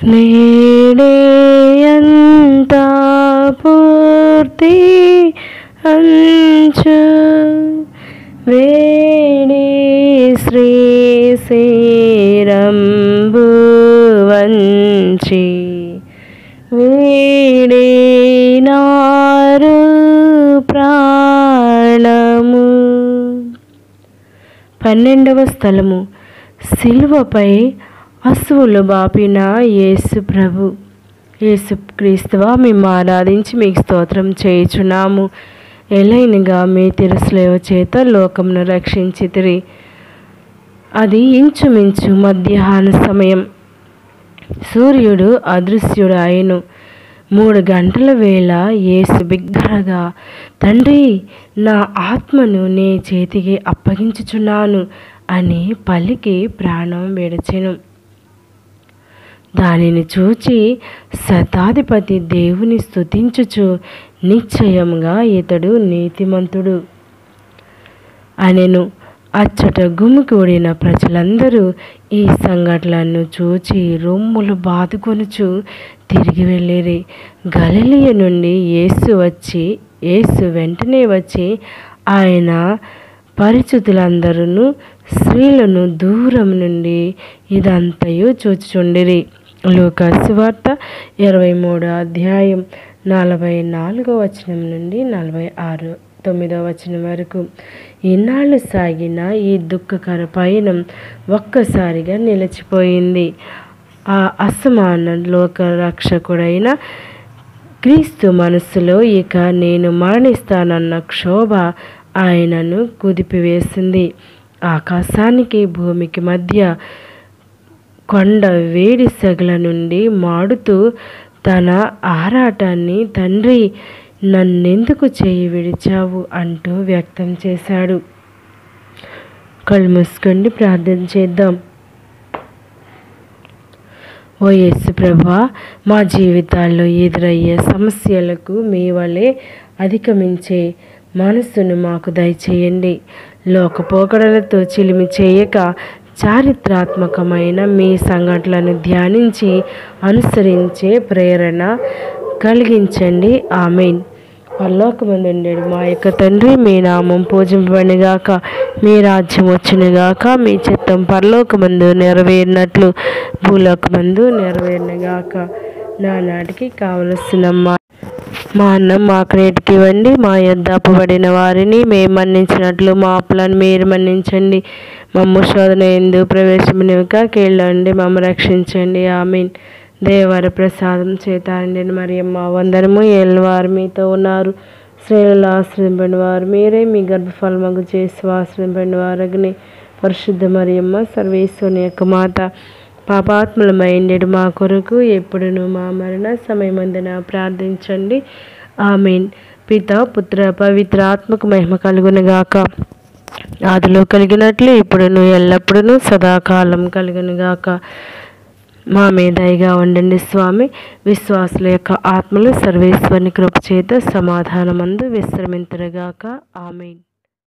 నేడే అంతా పూర్తి అంచు వేడి శ్రీ శ్రీరంబు వంచి వీడినారు ప్రాణము పన్నెండవ స్థలము శిలువపై అసువులు బాపిన యేసు ప్రభు యేసు క్రీస్తువా మేము ఆరాధించి మీకు స్తోత్రం చేయుచున్నాము ఎలైనగా మీ తిరస్లేవ చేత లోకమును రక్షించితిరి అది ఇంచుమించు మధ్యాహ్న సమయం సూర్యుడు అదృశ్యుడు ఆయను మూడు గంటల వేళ యేసు బిగ్గరగా తండ్రి నా ఆత్మను నీ చేతికి అప్పగించుచున్నాను అని పలికి ప్రాణం విడిచెను దానిని చూచి శతాధిపతి దేవుని స్తుతించుచు నిశ్చయముగా ఇతడు నీతిమంతుడు అనెను అచ్చట గుమికూడిన ప్రజలందరూ ఈ సంఘటనలను చూచి రొమ్ములు బాదుకొనుచు తిరిగి వెళ్ళిరి గలిలియ నుండి యేసు వచ్చి యేసు వెంటనే వచ్చి ఆయన పరిచితులందరూ స్త్రీలను దూరం నుండి ఇదంతయు చూచుచుండిరి లూకాసు వార్త ఇరవై మూడో అధ్యాయం నలభై నాలుగో వచనం నుండి నలభై ఆరు తొమ్మిదో వచనం వరకు ఇన్నాళ్ళు సాగిన ఈ దుఃఖకర పయనం ఒక్కసారిగా నిలిచిపోయింది ఆ అసమాన లోక రక్షకుడైన క్రీస్తు మనస్సులో ఇక నేను మరణిస్తానన్న క్షోభ ఆయనను కుదిపివేసింది ఆకాశానికి భూమికి మధ్య కొండ వేడి సెగల నుండి మాడుతూ తన ఆరాటాన్ని తండ్రి నన్నెందుకు చేయి విడిచావు అంటూ వ్యక్తం చేశాడు కళ్ళు మూసుకొని ప్రార్థన చేద్దాం ఓ యేసు ప్రభా మా జీవితాల్లో ఎదురయ్యే సమస్యలకు మీ వలె అధిగమించే మనస్సును మాకు దయచేయండి లోకపోకడలతో చిలిమి చేయక చారిత్రాత్మకమైన మీ సంఘటనలను ధ్యానించి అనుసరించే ప్రేరణ కలిగించండి ఆమెన్ పరలోకమందుండేడు మా యొక్క తండ్రి మీ నామం పూజింపబడిగాక మీ రాజ్యం వచ్చునుగాక మీ చిత్తం పరలోకమందు నెరవేరినట్లు భూలోకమందు నెరవేరినగాక నానాటికి కావలసిన మా మా అన్నం మాకు నేటికి ఇవ్వండి మా యొద్ద అప్పుబడిన వారిని మేము మన్నించినట్లు మా అప్పులను మీరు మన్నించండి మమ్మ శోధన ఎందు ప్రవేశమునివిక కీళ్ళండి మమ్మ రక్షించండి ఆమెన్ దేవర ప్రసాదం చేతాండి మరియమ్మ వందనము ఏళ్ళవారు మీతో ఉన్నారు స్త్రీలలో ఆశ్రయింపండి వారు మీరే మీ గర్భఫలమగు చేసి ఆశ్రయింపండి వారు అగ్ని పరిశుద్ధ మరియమ్మ సర్వేశ్వరుని యొక్క మాత పాపాత్ములమైండెడు మా కొరకు ఎప్పుడును మా మరణ సమయమందున ప్రార్థించండి ఆమెన్ పిత పుత్ర పవిత్ర ఆత్మకు మహిమ కలుగునుగాక ఆదిలో కలిగినట్లు ఇప్పుడును ఎల్లప్పుడూ సదాకాలం కలుగునుగాక మా మీద దయగా ఉండండి స్వామి విశ్వాసుల యొక్క ఆత్మలు సర్వేశ్వరుని కృప చేత సమాధానమందు విశ్రమింతురుగాక ఆమెన్